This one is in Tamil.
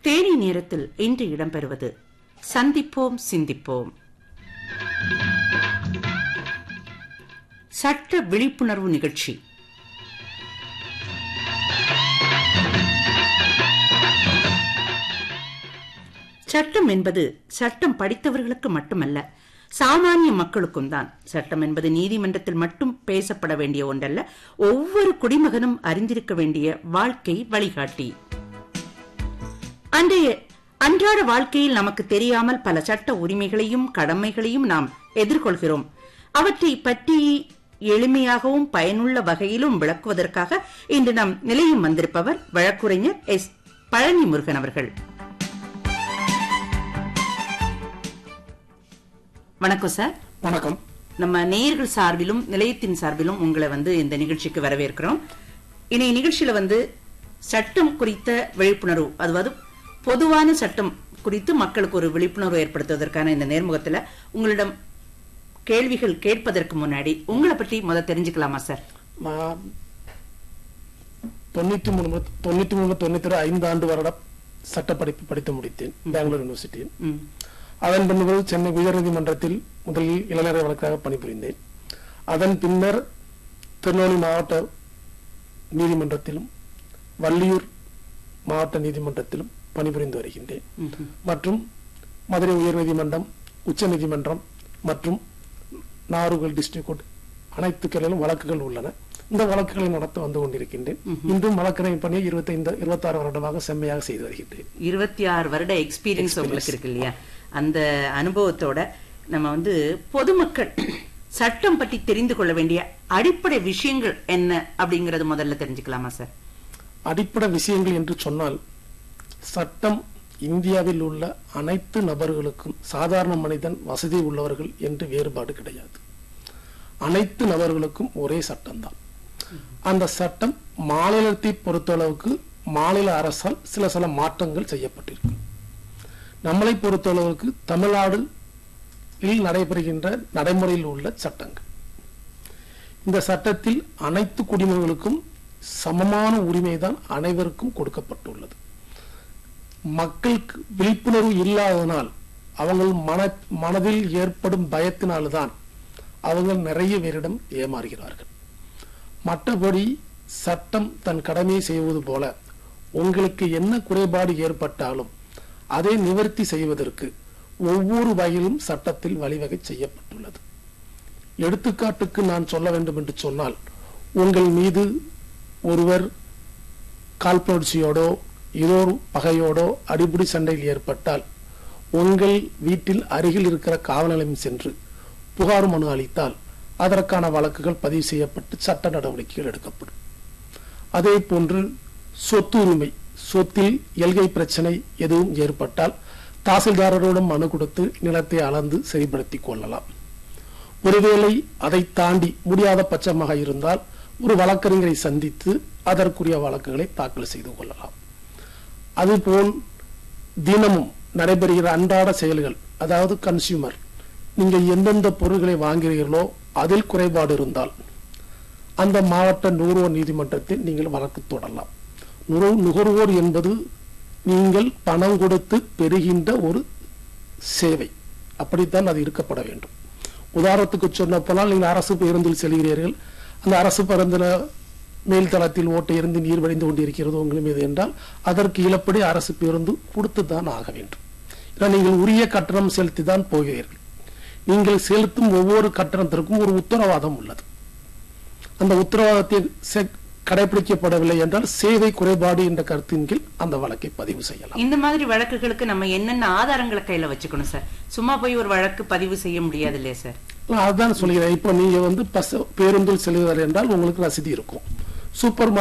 தேனி நேரத்தில் இன்று இடம்பெறுவது சந்திப்போம் சிந்திப்போம் சட்ட விழிப்புணர்வு நிகழ்ச்சி சட்டம் என்பது சட்டம் படித்தவர்களுக்கு மட்டுமல்ல சாமானிய மக்களுக்கும் தான் சட்டம் என்பது நீதிமன்றத்தில் மட்டும் பேசப்பட வேண்டிய ஒன்றல்ல ஒவ்வொரு குடிமகனும் அறிந்திருக்க வேண்டிய வாழ்க்கை வழிகாட்டி அன்றைய அன்றாட வாழ்க்கையில் நமக்கு தெரியாமல் பல சட்ட உரிமைகளையும் கடமைகளையும் நாம் எதிர்கொள்கிறோம் அவற்றை பற்றி எளிமையாகவும் பயனுள்ள வகையிலும் விளக்குவதற்காக இன்று நம் நிலையம் வந்திருப்பவர் வழக்குரைஞர் எஸ் பழனி முருகன் அவர்கள் வணக்கம் சார் வணக்கம் நம்ம நேயர்கள் சார்பிலும் நிலையத்தின் சார்பிலும் உங்களை வந்து இந்த நிகழ்ச்சிக்கு வரவேற்கிறோம் இன்றைய நிகழ்ச்சியில வந்து சட்டம் குறித்த விழிப்புணர்வு அதாவது பொதுவான சட்டம் குறித்து மக்களுக்கு ஒரு விழிப்புணர்வு ஏற்படுத்துவதற்கான இந்த நேர்முகத்துல உங்களிடம் கேள்விகள் கேட்பதற்கு முன்னாடி உங்களை பற்றி முத தெரிஞ்சுக்கலாமா சார் நான் தொண்ணூத்தி மூணு முதல் தொண்ணூத்தி மூணு தொண்ணூத்தி ஐந்து ஆண்டு வருட சட்டப்படிப்பு படித்து முடித்தேன் பெங்களூர் யூனிவர்சிட்டியில் ம், அதன் பின்பு சென்னை உயர்நீதிமன்றத்தில் முதலில் இளைஞர் வழக்காக பணிபுரிந்தேன் அதன் பின்னர் திருநெல்வேலி மாவட்ட நீதிமன்றத்திலும் வள்ளியூர் மாவட்ட நீதிமன்றத்திலும் பணிபுரிந்து வருகின்றேன் ம், ம். மற்றும் மதுரை உயர்நீதிமன்றம் உச்சநீதிமன்றம் மற்றும் நாகர்கோவில் டிஸ்ட்ரிக்ட் கோர்ட் அனைத்து கிளையிலும் வழக்குகள் உள்ளன இந்த வழக்குகளை நடத்த வந்து கொண்டிருக்கின்றேன் இன்றும் வழக்கறிஞர் பணியை இருபத்தைந்து இருபத்தாறு வருடமாக செம்மையாக செய்து வருகின்றேன் இருபத்தி ஆறு வருட எக்ஸ்பீரியன்ஸ் உங்களுக்கு இருக்கு இல்லையா அந்த அனுபவத்தோட நம்ம வந்து பொதுமக்கள் சட்டம் பற்றி தெரிந்து கொள்ள வேண்டிய அடிப்படை விஷயங்கள் என்ன அப்படிங்கறது முதல்ல தெரிஞ்சுக்கலாமா சார் அடிப்படை விஷயங்கள் என்று சொன்னால் சட்டம் இந்தியாவில் உள்ள அனைத்து நபர்களுக்கும் சாதாரண மனிதன் வசதி உள்ளவர்கள் என்று வேறுபாடு கிடையாது அனைத்து நபர்களுக்கும் ஒரே சட்டம்தான் அந்த சட்டம் மாநிலத்தை பொறுத்தளவுக்கு மாநில அரசால் சில சில மாற்றங்கள் செய்யப்பட்டிருக்கு நம்மளை பொறுத்தளவுக்கு தமிழ்நாடு நடைபெறுகின்ற நடைமுறையில் உள்ள சட்டங்கள் இந்த சட்டத்தில் அனைத்து குடிமக்களுக்கும் சமமான உரிமை தான் அனைவருக்கும் கொடுக்கப்பட்டுள்ளது மக்களுக்கு விழிப்புணர்வு இல்லாததனால் அவங்கள் மன மனதில் ஏற்படும் பயத்தினால்தான் அவங்க நிறைய பேரிடம் ஏமாறுகிறார்கள் மற்றபடி சட்டம் தன் கடமையை செய்வது போல உங்களுக்கு என்ன குறைபாடு ஏற்பட்டாலும் அதை நிவர்த்தி செய்வதற்கு ஒவ்வொரு வகையிலும் சட்டத்தில் வழிவகை செய்யப்பட்டுள்ளது எடுத்துக்காட்டுக்கு நான் சொல்ல வேண்டும் என்று சொன்னால் உங்கள் மீது ஒருவர் காழ்ப்புணர்ச்சியோடோ ஏதோ ஒரு பகையோடோ அடிப்படை சண்டையில் ஏற்பட்டால் உங்கள் வீட்டில் அருகில் இருக்கிற காவல் நிலையம் சென்று புகார் மனு அளித்தால் அதற்கான வழக்குகள் பதிவு செய்யப்பட்டு சட்ட நடவடிக்கைகள் எடுக்கப்படும் அதே போன்று சொத்து உரிமை சொத்தில் எல்கை பிரச்சனை எதுவும் ஏற்பட்டால் தாசில்தாரரிடம் மனு கொடுத்து நிலத்தை அளந்து சரிப்படுத்திக் கொள்ளலாம் ஒருவேளை அதை தாண்டி முடியாத பட்சமாக இருந்தால் ஒரு வழக்கறிஞரை சந்தித்து அதற்குரிய வழக்குகளை தாக்கல் செய்து கொள்ளலாம் அதுபோல் தினமும் நடைபெறுகிற அன்றாட செயல்கள் அதாவது கன்சியூமர் நீங்க எந்தெந்த பொருட்களை வாங்குகிறீர்களோ அதில் குறைபாடு இருந்தால் அந்த மாவட்ட நுகர்வோர் நீதிமன்றத்தில் நீங்கள் வழக்கு தொடரலாம் நுகர்- நுகர்வோர் என்பது நீங்கள் பணம் கொடுத்து பெறுகின்ற ஒரு சேவை அப்படித்தான் அது இருக்கப்பட வேண்டும் உதாரணத்துக்கு சொன்ன போனால் நீங்கள் அரசு பேருந்தில் செல்கிறீர்கள் அந்த அரசு பேருந்தில் மேல்தளத்தில் ஓட்டை இருந்து நீர் வடிந்து கொண்டிருக்கிறது உங்கள் மீது என்றால் அதற்கு இழப்படி அரசு பேருந்து கொடுத்து தான் ஆக வேண்டும் ஏன்னா நீங்கள் உரிய கட்டணம் செலுத்தி தான் போகிறீர்கள் நீங்கள் செலுத்தும் ஒவ்வொரு கட்டணத்திற்கும் ஒரு உத்தரவாதம் உள்ளது அந்த உத்தரவாதத்தை செ- கடைபிடிக்கப்படவில்லை என்றால் சேவை குறைபாடு என்ற கருத்தின் கீழ் அந்த வழக்கை பதிவு செய்யலாம் இந்த மாதிரி வழக்குகளுக்கு நம்ம என்னென்ன ஆதாரங்களை கையில வச்சுக்கணும் சார் சும்மா போய் ஒரு வழக்கு பதிவு செய்ய முடியாது இல்லையா சார் நான் அதுதான் சொல்கிறேன் இப்போ நீங்க வந்து பஸ் பேருந்தில் செல்கிறார் என்றால் உங்களுக்கு ரசீது இருக்கும் சூப்பர்